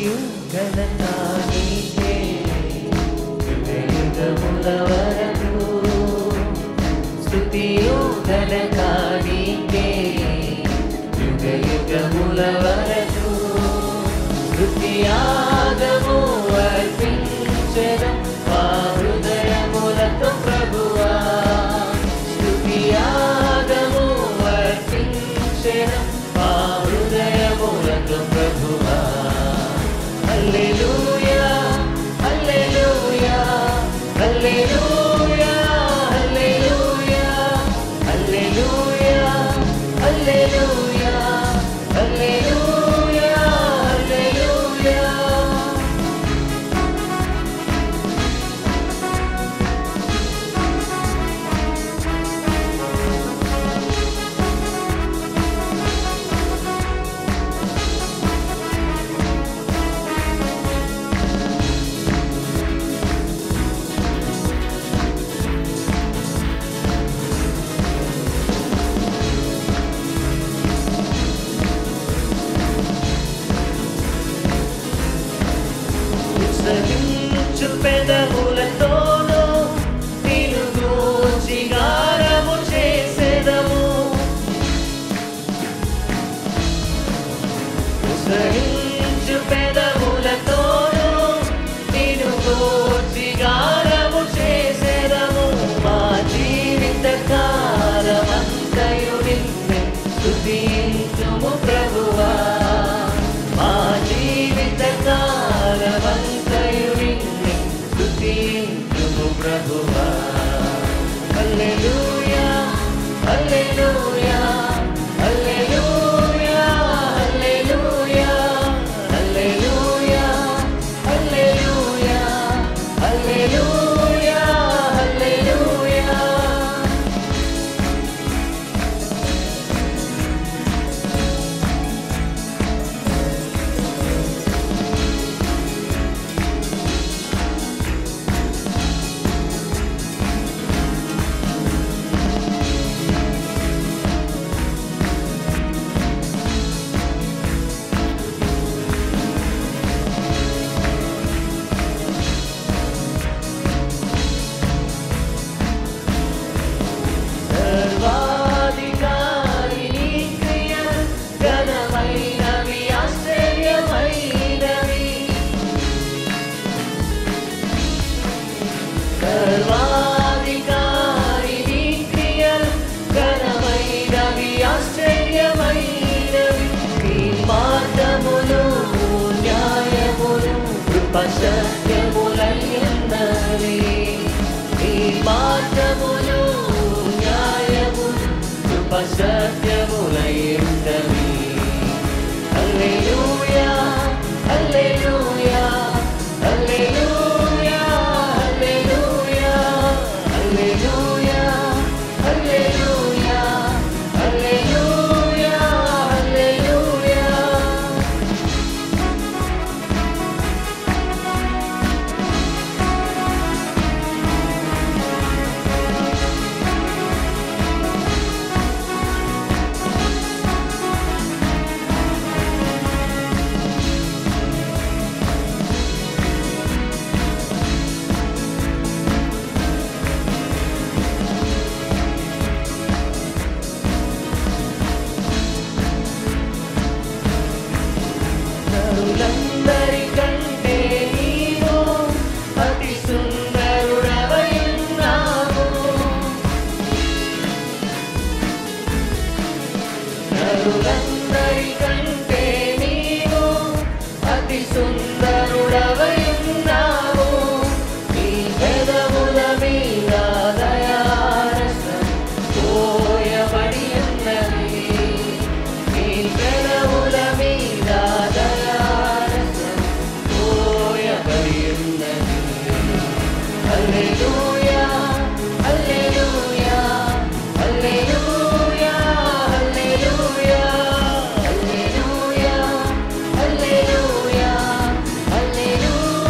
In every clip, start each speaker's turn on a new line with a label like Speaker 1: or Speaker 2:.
Speaker 1: స్తుతియు ఘనత నీకే యుగ యుగముల వరకు స్తుతియు ఘనత నీకే యుగ యుగముల వరకు స్తుతియాగము అర్పించెదం మా హృదయములతో ప్రభువా స్తుతియాగము అర్పించెదం మా హృదయములతో ప్రభువా హల్లెలూయా హల్లెలూయా హల్లెలూయా హల్లెలూయా హల్లెలూయా హల్లెలూయా హల్లెలూయా హల్లెలూయా ఉత్సహించు పెదవులతోనూ నిన్ను గూర్చి గానము చేసెదము. ఉత్సహించు పెదవులతోనూ నిన్ను గూర్చి గానము చేసెదము. మా జీవిత కాలమంతయు నిన్నే స్తుతించుము ప్రభువా మా జీవిత కాలమంతయు నిన్నే స్తుతించుము ప్రభువా హల్లెలూయా హల్లెలూయా హల్లెలూయా హల్లెలూయా హల్లెలూయా హల్లెలూయా హల్లెలూయా హల్లెలూయా సర్వాధికారి నీ క్రియ ఘనమైనవి ఆశ్చర్యమైనవి సర్వాధికారి నీ క్రియ ఘనమైనవి ఆశ్చర్యమైనవి నీ మార్గములు న్యాయములు కృప సత్యములైనవి నీ మార్గములు న్యాయములు కృప సత్యములైనవి హల్లెలూయా హల్లెలూయా హల్లెలూయా హల్లెలూయా హల్లెలూయా హల్లెలూయా హల్లెలూయా హల్లెలూయా నరులందరికంటే నీవు అతి సుందరుడవయున్నావు నరులందరికంటే నీవు అతి సుందరుడవయున్నావు నీ పెదవుల మీద దయారసం పోయబడి ఉన్నది నీ పెదవుల మీద దయారసం పోయబడి ఉన్నది హల్లెలూయా హల్లెలూయా హల్లెలూయా హల్లెలూయా హల్లెలూయా హల్లెలూయా హల్లెలూయా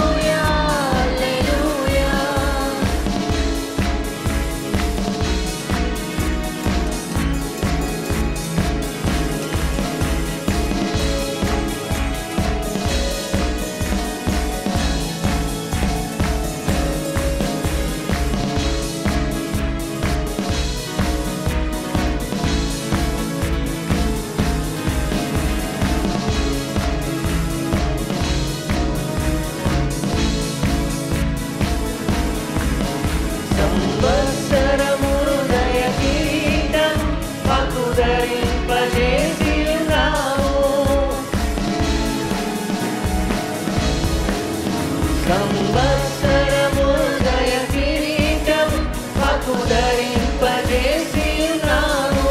Speaker 1: సంవత్సరము దయ కిరీటం మాకు ధరింపజేసి ఉన్నాము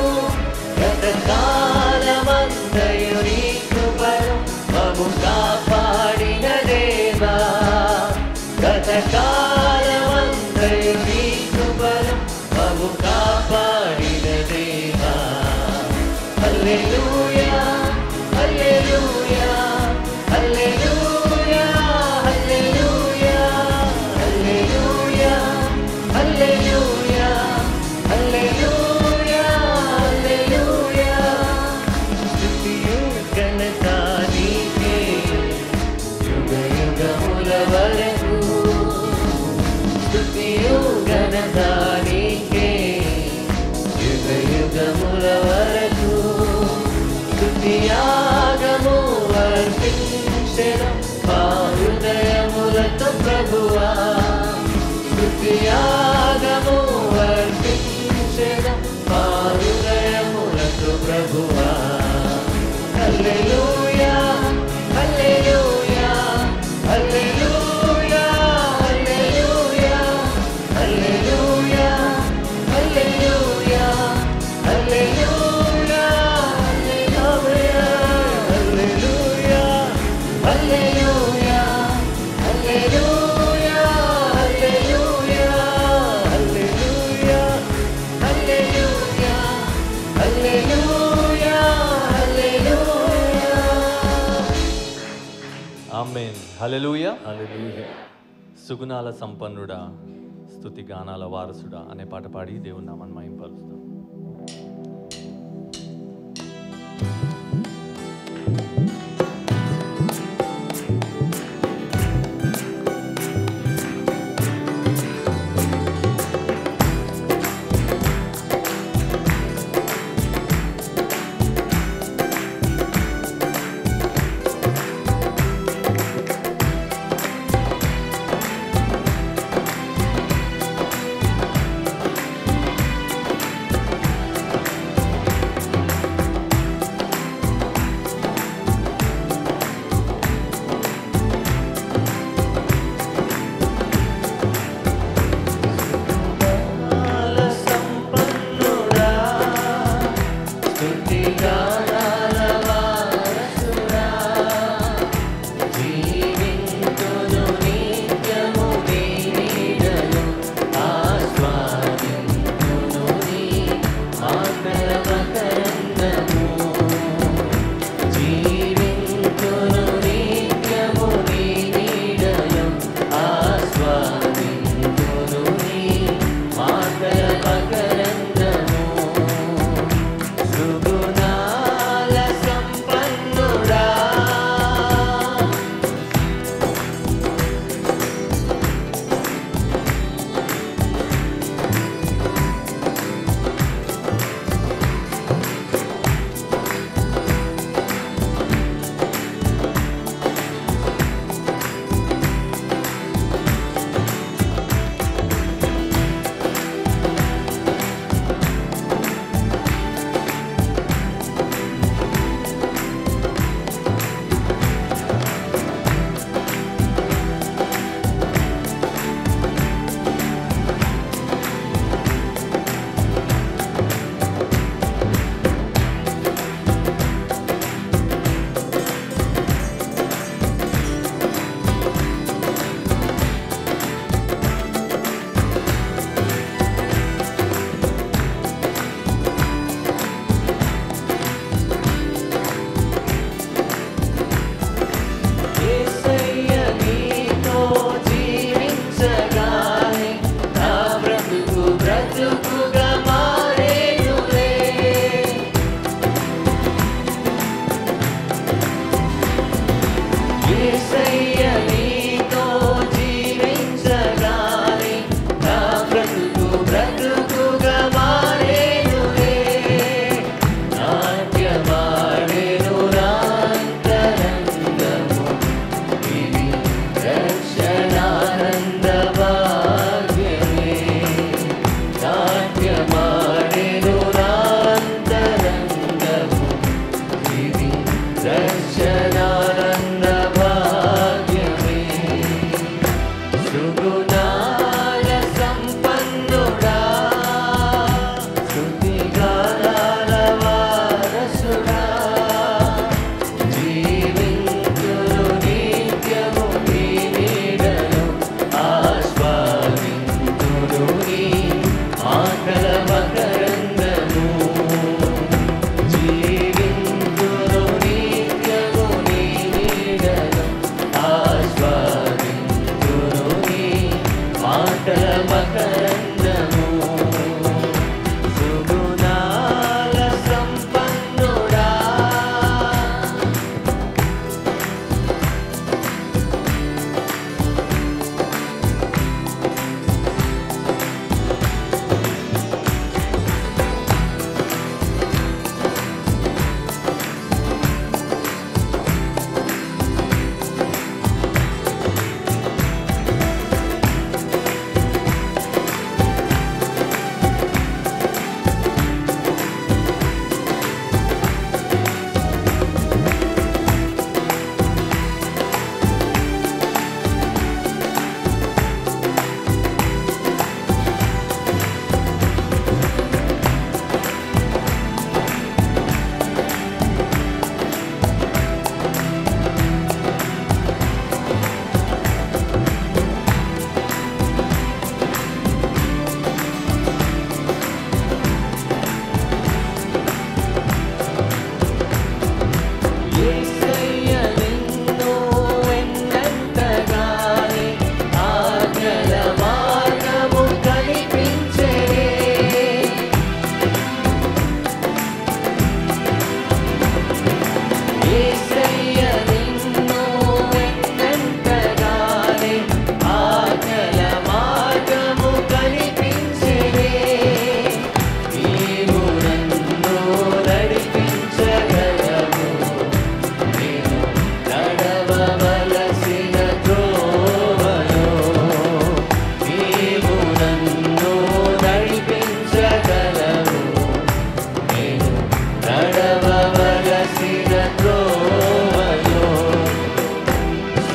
Speaker 1: గతకాలమంతయు నీ కృపను మము కాపాడిన దేవా గతకాలమంతయు నీ కృపను మము కాపాడిన దేవా హల్లెలూయా హల్లెలూయా హల్లెలూయా హల్లెలూయా హల్లెలూయా హల్లెలూయా హల్లెలూయా హల్లెలూయా స్తుతియు ఘనత నీకే యుగ యుగముల వరకు స్తుతియు ఘనత నీకే యుగ యుగముల వరకు స్తుతియాగము అర్పించెను మా హృదయములతో ప్రభువా స్తుతియాగము అర్పించెను మా హృదయములతో ప్రభువా హల్లెలూయా హల్లెలూయా హల్లెలూయా హల్లెలూయా హల్లెలూయా హల్లెలూయా హల్లెలూయా హల్లెలూయా హల్లెలూయా హల్లెలూయా హల్లెలూయా హల్లెలూయా హల్లెలూయా హల్లెలూయా హల్లెలూయా
Speaker 2: ఆమెన్ హల్లెలూయా
Speaker 1: హల్లెలూయా
Speaker 2: సుగుణాల సంపన్నుడా స్తుతి గానాల వారసుడా అనే పాట పాడి దేవుని నామాన్ని మహింపరుస్తాం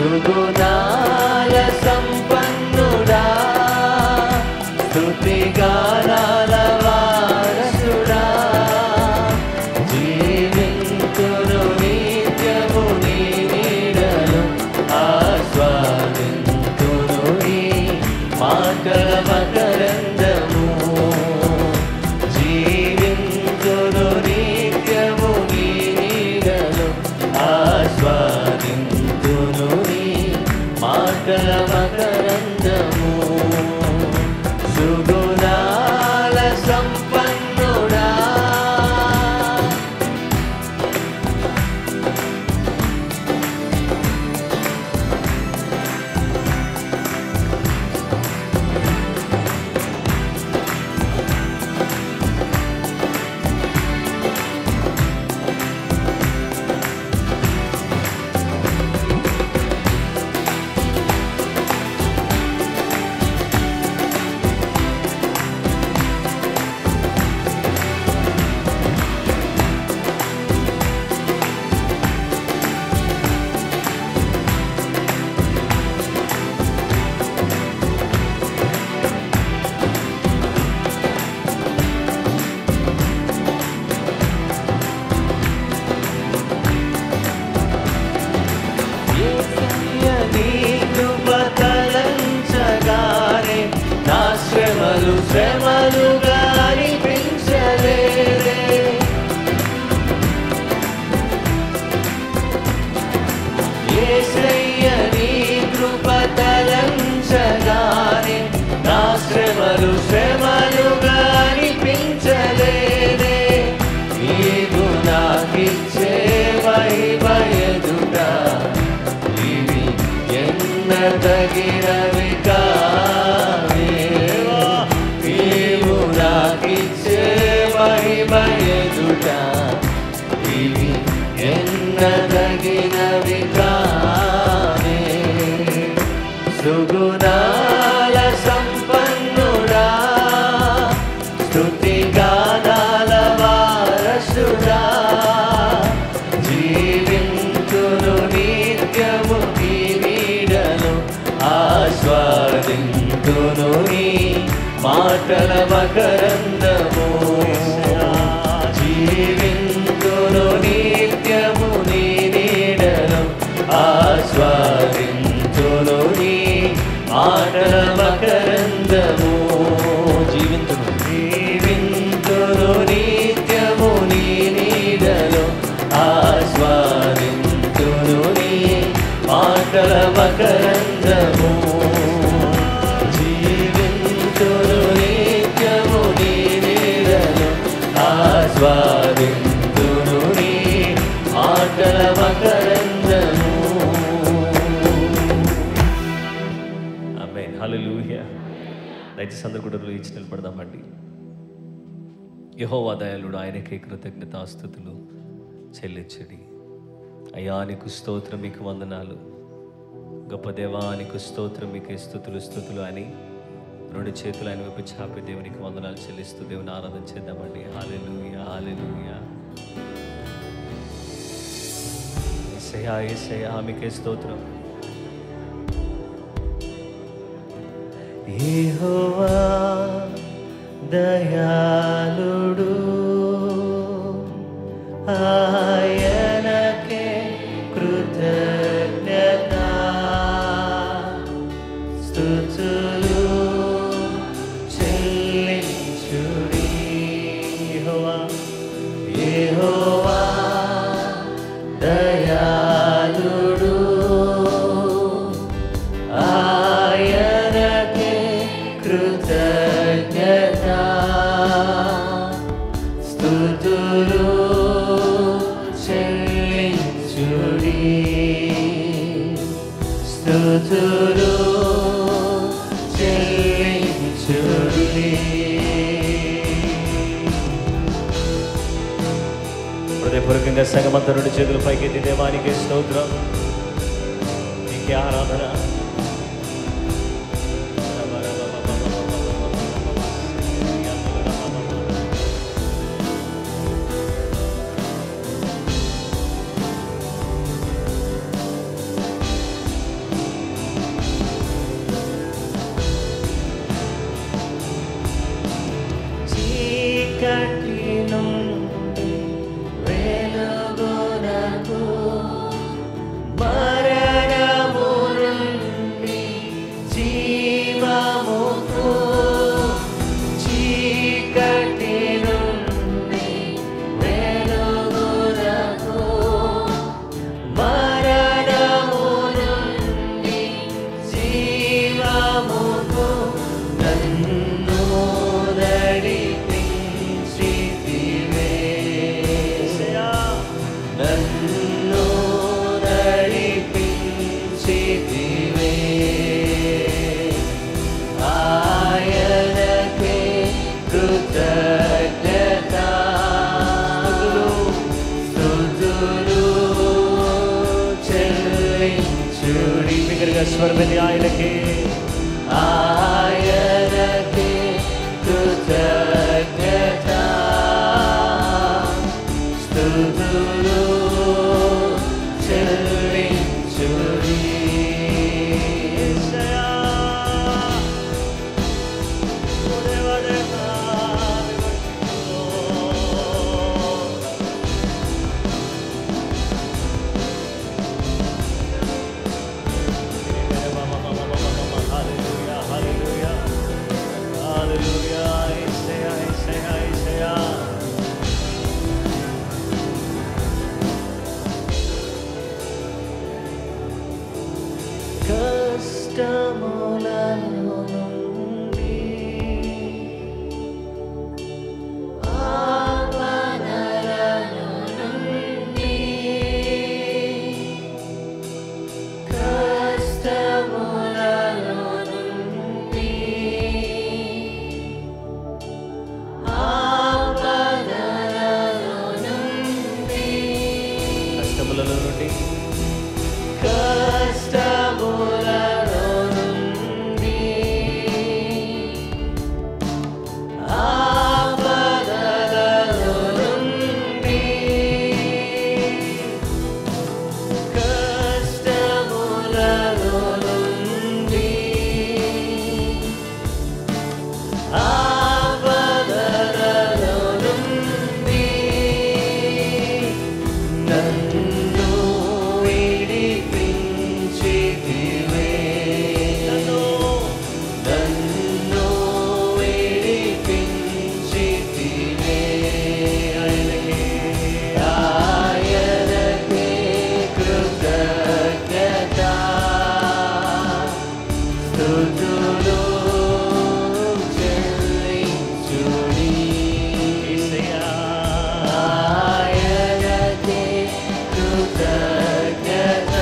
Speaker 1: సుగుణాల సంపన్నుడా స్తుతిగానాల వారసుడా జీవింతును నిత్యము నీ నీడను ఆస్వాదింతును నీ మాటల మకరందము జీవింతును నిత్యము నీ నీడను ఆస్వాదింతును నీ మాటల మకరందము సుగుణాల సంపన్నుడా యేసయ్య నీ కృప తలంచగానే నా శ్రమలు శ్రమలుగా అనిపించలేదే యేసయ్య నీ కృప తలంచగానే నా శ్రమలు శ్రమలుగా అనిపించలేదే నీవు నాకిచ్చే మహిమ ఎదుట ఇవి ఎన్నదగినవి కావేవా నీవు నాకిచ్చే మహిమ ఎదుట ఇవి ఎన్నదగినవి కావే సుగుణాల సంపన్నుడా స్తుతి గానాల వారసుడా జీవింతును నిత్యము నీ నీడను ఆస్వాదింతును నీ మాటల మకరందము జీవింతును నిత్యము నీ నీడను ఆస్వాదింతును నీ మాటల మకరందము జీవింతును జీవింతును నిత్యము నీ నీడను ఆస్వాదింతును నీ మాటల మకరందము జీవింతును నిత్యము నీ నీడను ఆస్వాదింతును నీ మాటల మకరందము
Speaker 2: ఆమె హల్లెలూయా దయచేసి అందరూ కూడా ఇచ్చి నిలబడదామండి యహోవా దయాళుడు ఆయనకే కృతజ్ఞతాస్థుతులు చెల్లించడి అయ్యా నీకు స్తోత్రం మీకు వందనాలు గొప్ప దేవా నీకు స్తోత్రం మీకే స్థుతులు స్థుతులు అని రెండు చేతులు ఆయన వైపు చాపి దేవునికి వందనాలు చెల్లిస్తూ దేవుని ఆరాధన చేద్దామండి హాలెలూయా హాలెలూయా ఏసయ్యా ఏసయ్యా మీకే స్తోత్రం
Speaker 1: యెహోవా దయాళుడు ఆయనకే కృతజ్ఞత స్తుతులు చెల్లించుడి యెహోవా యెహోవా దయాళుడు ఆయనకే కృతజ్ఞత స్తుతులు చెల్లించుడి స్తుతులు చెల్లించుడి
Speaker 2: హృదయపూర్వకంగా సగమంత రెండు చేతులు పైకెత్తి దేవానికి స్తోత్రం నీకే ఆరాధన స్థుతి బిగ్గరగా స్వరమెత్తి ఆయనకి
Speaker 1: ఆయనకి కృతజ్ఞత స్తుతులు చెల్లించుడి
Speaker 2: యేసయ్యా. ఓ దేవా, దేవా, we worship you, Lord. Hallelujah, hallelujah. Hallelujah. Isaiah, Isaiah, Isaiah. కష్టములలో నుండి కష్టములలో నుండి కష్టములలో నుండి ఆపదలలో నుండి కష్టములలో నుండి ఆపదలలో నుండి నన్ను విడిపించితివే నన్ను నన్ను విడిపించితివే ఆయనకే ఆయనకే కృతజ్ఞత స్తుతులు చెల్లించుడి యేసయ్యా ఆయనకే కృతజ్ఞత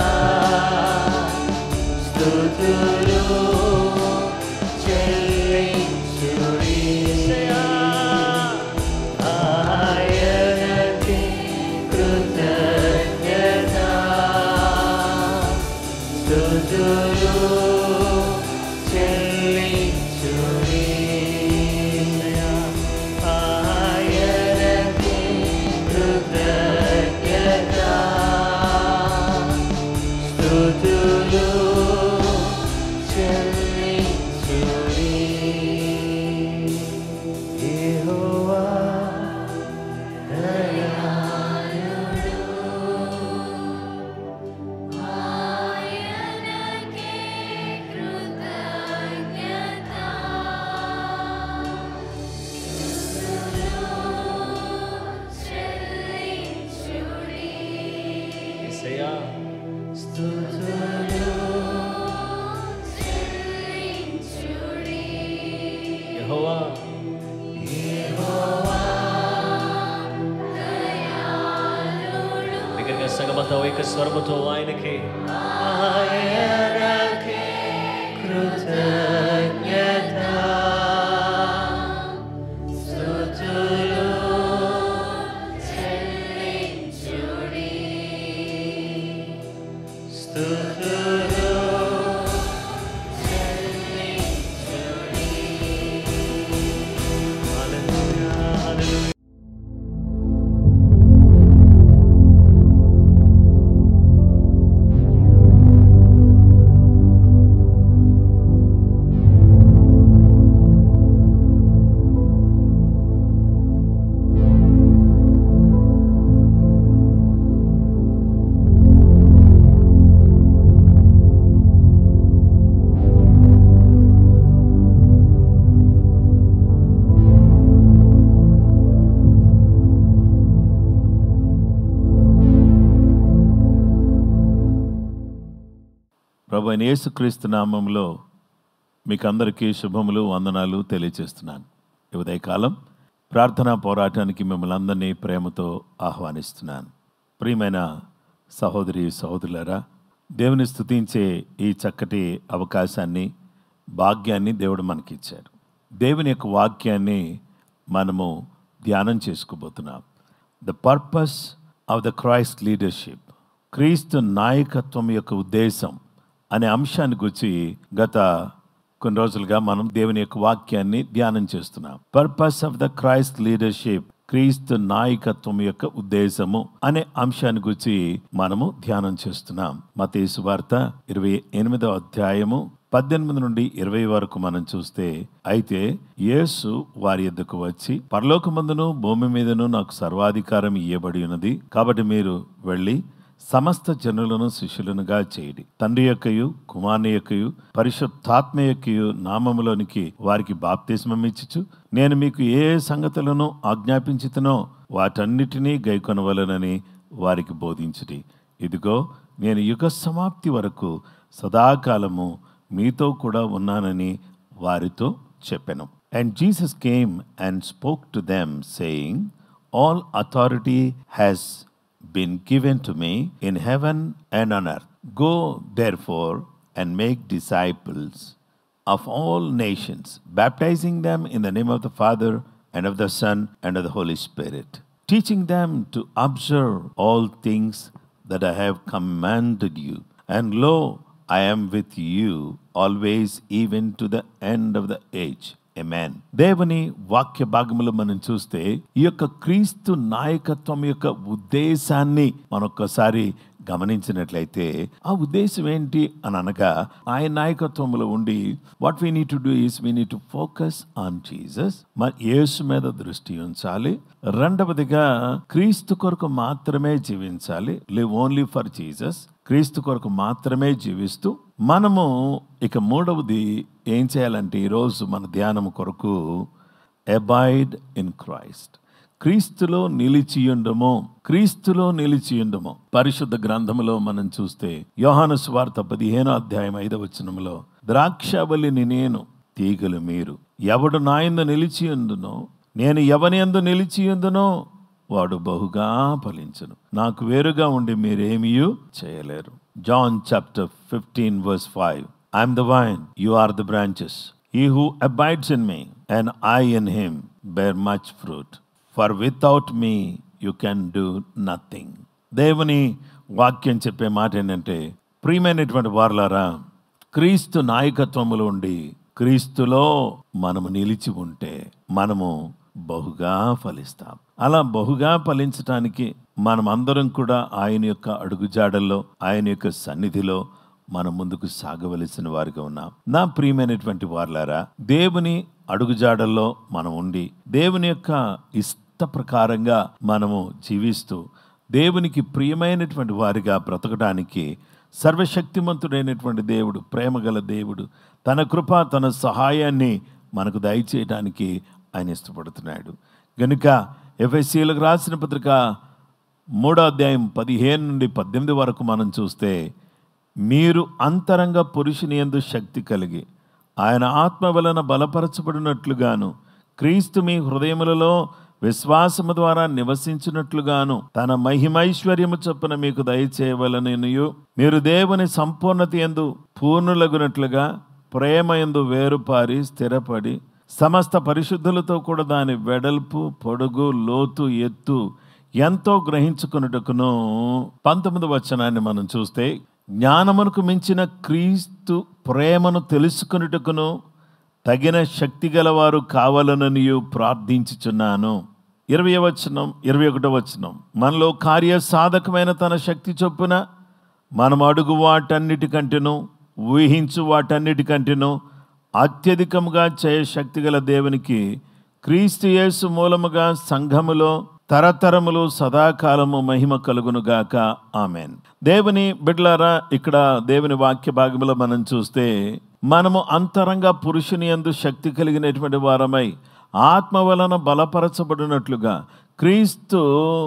Speaker 2: స్తుతులు చెల్లించుడి యేసయ్యా ఆయనకే కృతజ్ఞత స్తుతులు చెల్లించుడి యేసయ్యా ఆయనకే కృతజ్ఞత స్తుతులు చెల్లించుడి యెహోవా యేసయ్యా స్తుతులు యెహోవా దగ్గరగా సగమతో ఏక స్వరముతో ఆయనకి ఆయనకే కృతజ్ఞత స్తుతులు స్తుతులు హల్లెలూయా హల్లెలూయా
Speaker 3: ప్రభు అయిన యేసుక్రీస్తు నామంలో మీకు అందరికీ శుభములు వందనాలు తెలియజేస్తున్నాను ఈ ఉదయకాలం ప్రార్థనా పోరాటానికి మిమ్మల్ని అందరినీ ప్రేమతో ఆహ్వానిస్తున్నాను ప్రియమైన సహోదరి సహోదరులారా దేవుని స్తుతించే ఈ చక్కటి అవకాశాన్ని భాగ్యాన్ని దేవుడు మనకిచ్చారు దేవుని యొక్క వాక్యాన్ని మనము ధ్యానం చేసుకోబోతున్నాం the purpose of the Christ leadership క్రీస్తు నాయకత్వం యొక్క ఉద్దేశం అనే అంశానికి వచ్చి గత కొన్ని రోజులుగా మనం దేవుని యొక్క వాక్యాన్ని ధ్యానం చేస్తున్నాం purpose of the Christ leadership క్రీస్తు నాయకత్వం యొక్క ఉద్దేశము అనే అంశాన్ని గురించి మనము ధ్యానం చేస్తున్నాం మతేసు వార్త ఇరవై ఎనిమిదో అధ్యాయము పద్దెనిమిది నుండి ఇరవై వరకు మనం చూస్తే అయితే యేసు వారి యొద్దకు వచ్చి పరలోకమందును భూమి మీదను నాకు సర్వాధికారం ఇయ్యబడి ఉన్నది కాబట్టి మీరు వెళ్ళి సమస్త జనులను శిష్యులనుగా చేయడి తండ్రి యొక్కయు కుమారుని యొక్కయు పరిశుద్ధాత్మ యొక్కయు నామములోనికి వారికి బాప్తిస్మం ఇచ్చుచు నేను మీకు ఏ ఏ సంగతులను ఆజ్ఞాపించుతునో వాటన్నిటినీ గైకొనవలనని వారికి బోధించుడి ఇదిగో నేను యుగ సమాప్తి వరకు సదాకాలము మీతో కూడా ఉన్నానని వారితో చెప్పెను and Jesus came and spoke to them saying all authority has been given to me in heaven and on earth. Go, therefore, and make disciples of all nations, baptizing them in the name of the Father and of the Son and of the Holy Spirit, teaching them to observe all things that I have commanded you. And lo, I am with you always, even to the end of the age. Amen దేవుని వాక్య భాగములు మనం చూస్తే ఈ యొక్క క్రీస్తు నాయకత్వం యొక్క ఉద్దేశాన్ని మనొక్కసారి గమనించినట్లయితే ఆ ఉద్దేశం ఏంటి అని అనగా ఆయన నాయకత్వంలో ఉండి what we need to do is we need to focus on Jesus మన యేసు మీద దృష్టి ఉంచాలి రెండవదిగా క్రీస్తు కొరకు మాత్రమే జీవించాలి లివ్ ఓన్లీ ఫర్ జీసస్ క్రీస్తు కొరకు మాత్రమే జీవిస్తూ మనము ఇక మూడవది ఏం చేయాలంటే ఈరోజు మన ధ్యానం కొరకు అబాయిడ్ ఇన్ క్రైస్ట్ క్రీస్తులో నిలిచియుండము క్రీస్తులో నిలిచియుండము పరిశుద్ధ గ్రంథములో మనం చూస్తే యోహాను స్వార్థ పదిహేనో అధ్యాయం ఐదవ వచనములో ద్రాక్షబలిని నేను తీగలు మీరు ఎవడు నాయందు నిలిచియుందునో నేను ఎవని ఎందు నిలిచియుందునో వాడు బహుగా ఫలించును నాకు వేరుగా ఉండి మీరేమీయూ చేయలేరు John chapter fifteen verse five I am the vine you are the branches he who abides in me and I in him bear much fruit for without me you can do nothing దేవుని వాక్యం చెప్పే మాట ఏంటంటే ప్రియమైనటువంటి వారులారా క్రీస్తు నాయకత్వములో ఉండి క్రీస్తులో మనము నిలిచి ఉంటే మనము బహుగా ఫలిస్తాం అలా బహుగా ఫలించటానికి మనం అందరం కూడా ఆయన యొక్క అడుగుజాడల్లో ఆయన యొక్క సన్నిధిలో మనం ముందుకు సాగవలసిన వారిగా ఉన్నాం నా ప్రియమైనటువంటి వార్లారా దేవుని అడుగుజాడల్లో మనం ఉండి దేవుని యొక్క ఇష్ట ప్రకారంగా మనము జీవిస్తూ దేవునికి ప్రియమైనటువంటి వారిగా బ్రతకడానికి సర్వశక్తిమంతుడైనటువంటి దేవుడు ప్రేమగల దేవుడు తన కృప తన సహాయాన్ని మనకు దయచేయడానికి ఆయన ఇష్టపడుతున్నాడు గనుక ఎఫ్ఎస్సీలకు రాసిన పత్రిక మూడో అధ్యాయం పదిహేను నుండి పద్దెనిమిది వరకు మనం చూస్తే మీరు అంతరంగ పురుషుని ఎందు శక్తి కలిగి ఆయన ఆత్మ వలన బలపరచబడినట్లుగాను క్రీస్తు మీ హృదయములలో విశ్వాసము ద్వారా నివసించినట్లుగాను తన మహిమైశ్వర్యము చొప్పున మీకు దయచేయవలననియు మీరు దేవుని సంపూర్ణత ఎందు పూర్ణులగునట్లుగా ప్రేమ ఎందు వేరుపారి స్థిరపడి సమస్త పరిశుద్ధులతో కూడా దాని వెడల్పు పొడుగు లోతు ఎత్తు ఎంతో గ్రహించుకున్నట్టుకును పంతొమ్మిది వచనాన్ని మనం చూస్తే జ్ఞానమునకు మించిన క్రీస్తు ప్రేమను తెలుసుకున్నట్టుకును తగిన శక్తి గలవారు కావాలననియు ప్రార్థించుచున్నాను ఇరవై వచనం ఇరవై ఒకటో వచనం మనలో కార్య సాధకమైన తన శక్తి చొప్పున మనం అడుగు వాటన్నిటికంటేను ఊహించు వాటన్నిటికంటేను అత్యధికముగా చేయ శక్తి గల దేవునికి క్రీస్తు యేసు మూలముగా సంఘములో తరతరములు సదాకాలము మహిమ కలుగునుగాక ఆమెన్ దేవుని బిడ్లారా ఇక్కడ దేవుని వాక్య భాగంలో మనం చూస్తే మనము అంతరంగ పురుషుని యందు శక్తి కలిగినటువంటి వారమై ఆత్మ వలన బలపరచబడినట్లుగా క్రీస్తు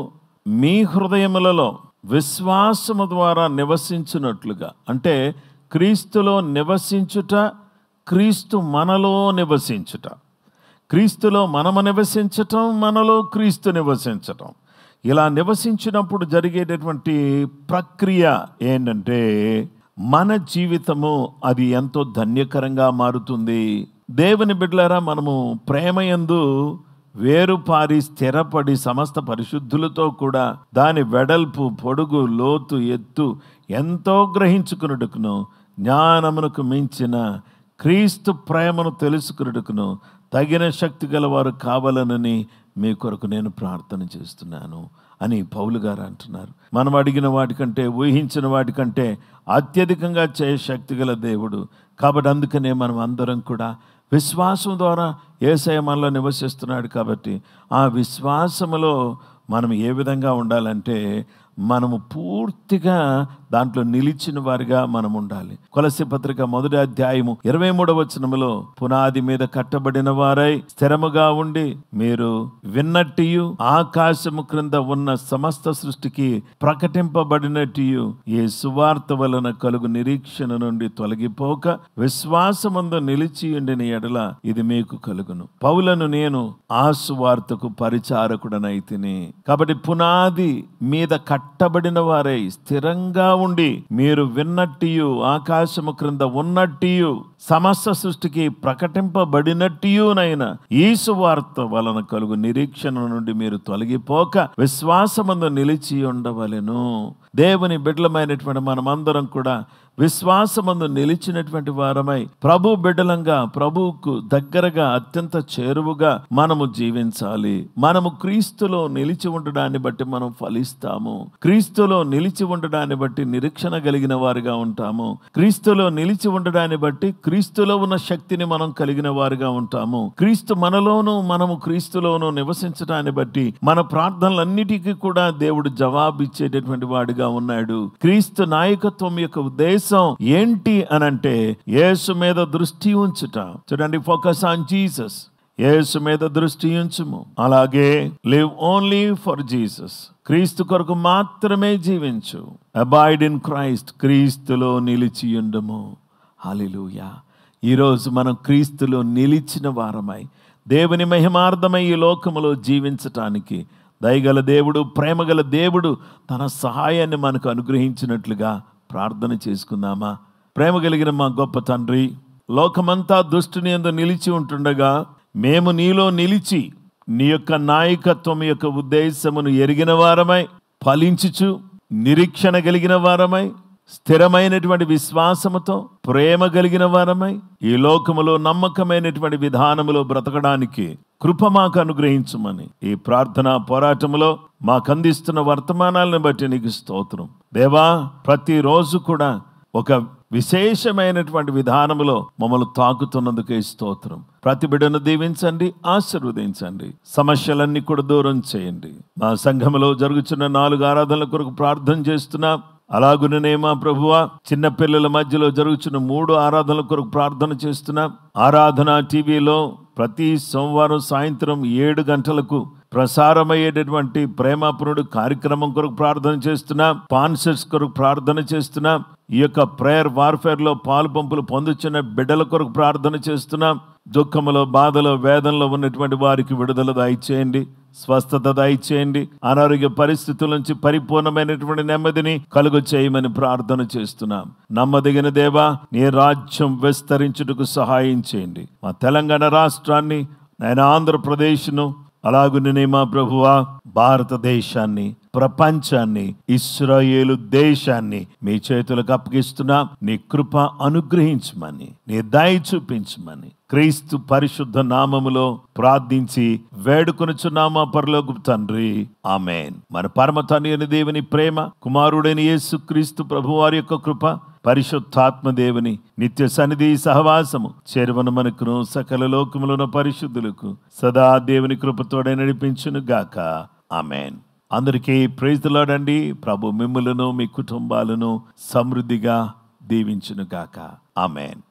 Speaker 3: మీ హృదయములలో విశ్వాసము ద్వారా నివసించున్నట్లుగా అంటే క్రీస్తులో నివసించుట క్రీస్తు మనలో నివసించుట క్రీస్తులో మనము నివసించటం మనలో క్రీస్తు నివసించటం ఇలా నివసించినప్పుడు జరిగేటటువంటి ప్రక్రియ ఏంటంటే మన జీవితము అది ఎంతో ధన్యకరంగా మారుతుంది దేవుని బిడ్డలారా మనము ప్రేమయందు వేరుపారి స్థిరపడి సమస్త పరిశుద్ధులతో కూడా దాని వెడల్పు పొడుగు లోతు ఎత్తు ఎంతో గ్రహించుకున్నట్టుకును జ్ఞానమునకు మించిన క్రీస్తు ప్రేమను తెలుసుకున్నట్టుకును తగిన శక్తి గలవారు కావాలనని మీ కొరకు నేను ప్రార్థన చేస్తున్నాను అని పౌలు గారు అంటున్నారు మనం అడిగిన వాటికంటే ఊహించిన వాటికంటే అత్యధికంగా చేయ శక్తి గల దేవుడు కాబట్టి అందుకనే మనం అందరం కూడా విశ్వాసం ద్వారా ఏసయ మనలో నివసిస్తున్నాడు కాబట్టి ఆ విశ్వాసములో మనం ఏ విధంగా ఉండాలంటే మనము పూర్తిగా దాంట్లో నిలిచిన వారిగా మనం ఉండాలి కొలసి పత్రిక మొదటి అధ్యాయము ఇరవై మూడవ వచనములో పునాది మీద కట్టబడిన వారై స్థిరముగా ఉండి మీరు విన్నట్టియు ఆకాశము క్రింద ఉన్న సమస్త సృష్టికి ప్రకటింపబడినట్టు ఏ సువార్త వలన కలుగు నిరీక్షణ నుండి తొలగిపోక విశ్వాసమందు నిలిచి ఉండిన ఎడల ఇది మీకు కలుగును పౌలను నేను ఆ సువార్తకు పరిచారకుడనైతిని కాబట్టి పునాది మీద కట్టబడిన వారై స్థిరంగా ఉండి మీరు విన్నట్టియు ఆకాశము క్రింద ఉన్నట్టియు సమస్త సృష్టికి ప్రకటింపబడినట్టియునైనా ఈ సువార్త వలన కలుగు నిరీక్షణ నుండి మీరు తొలగిపోక విశ్వాసమందు నిలిచి ఉండవలెను దేవుని బిడ్డలమైనటువంటి మనమందరం కూడా విశ్వాసమందు నిలిచినటువంటి వారమై ప్రభు బిడ్డలంగా ప్రభువుకు దగ్గరగా అత్యంత చేరువుగా మనము జీవించాలి మనము క్రీస్తులో నిలిచి ఉండడాన్ని బట్టి మనం ఫలిస్తాము క్రీస్తులో నిలిచి ఉండడాన్ని బట్టి నిరీక్షణ కలిగిన వారుగా ఉంటాము క్రీస్తులో నిలిచి ఉండడాన్ని బట్టి క్రీస్తులో ఉన్న శక్తిని మనం కలిగిన వారుగా ఉంటాము క్రీస్తు మనలోను మనము క్రీస్తులోను నివసించడాన్ని బట్టి మన ప్రార్థనలన్నిటికీ కూడా దేవుడు జవాబు ఇచ్చేటటువంటి వాడిగా ఉన్నాడు క్రీస్తు నాయకత్వం యొక్క ఉద్దేశం ఏంటి అనంటే యేసు మీద దృష్టి ఉంచుట చూడండి ఫోకస్ ఆన్ జీసస్ యేసు మీద దృష్టి ఉంచుము అలాగే లివ్ ఓన్లీ ఫర్ జీసస్ క్రీస్తు కొరకు మాత్రమే జీవించు అబాయిడ్ ఇన్ క్రైస్ట్ క్రీస్తులో నిలిచి ఉండము హాలిలూయా ఈరోజు మనం క్రీస్తులో నిలిచిన వారమై దేవుని మహిమార్థమై ఈ లోకములో జీవించటానికి దయగల దేవుడు ప్రేమగల దేవుడు తన సహాయాన్ని మనకు అనుగ్రహించినట్లుగా ప్రార్థన చేసుకుందామా ప్రేమ కలిగిన మా గొప్ప తండ్రి లోకమంతా దుష్టుని ఎందు నిలిచి ఉంటుండగా మేము నీలో నిలిచి నీ యొక్క నాయకత్వం యొక్క ఉద్దేశమును ఎరిగిన వారమై ఫలించుచు నిరీక్షణ కలిగిన వారమై స్థిరమైనటువంటి విశ్వాసముతో ప్రేమ కలిగిన వారమై ఈ లోకములో నమ్మకమైనటువంటి విధానములో బ్రతకడానికి కృప మాకు అనుగ్రహించమని ఈ ప్రార్థన పోరాటములో మాకు అందిస్తున్న వర్తమానాలను బట్టి నీకు స్తోత్రం దేవా ప్రతిరోజు కూడా ఒక విశేషమైనటువంటి విధానములో మమ్మల్ని తాకుతున్నందుకే స్తోత్రం ప్రతి బిడ్డను దీవించండి ఆశీర్వదించండి సమస్యలన్నీ కూడా దూరం చేయండి మా సంఘములో జరుగుతున్న నాలుగు ఆరాధనల కొరకు ప్రార్థన చేస్తున్నాం అలాగుననే మా ప్రభువ చిన్న పిల్లల మధ్యలో జరుగుతున్న మూడు ఆరాధనల కొరకు ప్రార్థన చేస్తున్నాం ఆరాధన టీవీలో ప్రతి సోమవారం సాయంత్రం ఏడు గంటలకు ప్రసారమయ్యేటటువంటి ప్రేమాపురుడు కార్యక్రమం కొరకు ప్రార్థన చేస్తున్నాం పాన్సెట్స్ కొరకు ప్రార్థన చేస్తున్నాం ఈ యొక్క ప్రేయర్ వార్ఫేర్ లో పాలు పంపులు పొందుచున్న బిడ్డల కొరకు ప్రార్థన చేస్తున్నాం దుఃఖములో బాధలో వేదనలో ఉన్నటువంటి వారికి విడుదల దయచేయండి స్వస్థత దయచేయండి అనారోగ్య పరిస్థితుల నుంచి పరిపూర్ణమైనటువంటి నెమ్మదిని కలుగు చేయమని ప్రార్థన చేస్తున్నాం నమ్మదగిన దేవా నీ రాజ్యం విస్తరించుటకు సహాయం చేయండి మా తెలంగాణ రాష్ట్రాన్ని నేను ఆంధ్రప్రదేశ్ను అలాగునే మా ప్రభువా భారతదేశాన్ని ప్రపంచాన్ని ఇస్రాయేలు దేశాన్ని మీ చేతులకు అప్పగిస్తున్నాం నీ కృప అనుగ్రహించమని నీ దయ చూపించమని క్రీస్తు పరిశుద్ధ నామములో ప్రార్థించి వేడుకొనుచున్నామా పరలోకు తండ్రి ఆమెన్ మన పరమ తండ్రి అయిన దేవుని ప్రేమ కుమారుడైన యేసు క్రీస్తు ప్రభువారి యొక్క కృప పరిశుద్ధాత్మ దేవుని నిత్య సన్నిధి సహవాసము చేరువన మనకును సకల లోకములను పరిశుద్ధులకు సదా దేవుని కృపతోడే నడిపించును గాక ఆమెన్ అందరికీ ప్రైజ్ అండి ప్రభు మిమ్ములను మీ కుటుంబాలను సమృద్ధిగా దీవించును గాక ఆమెన్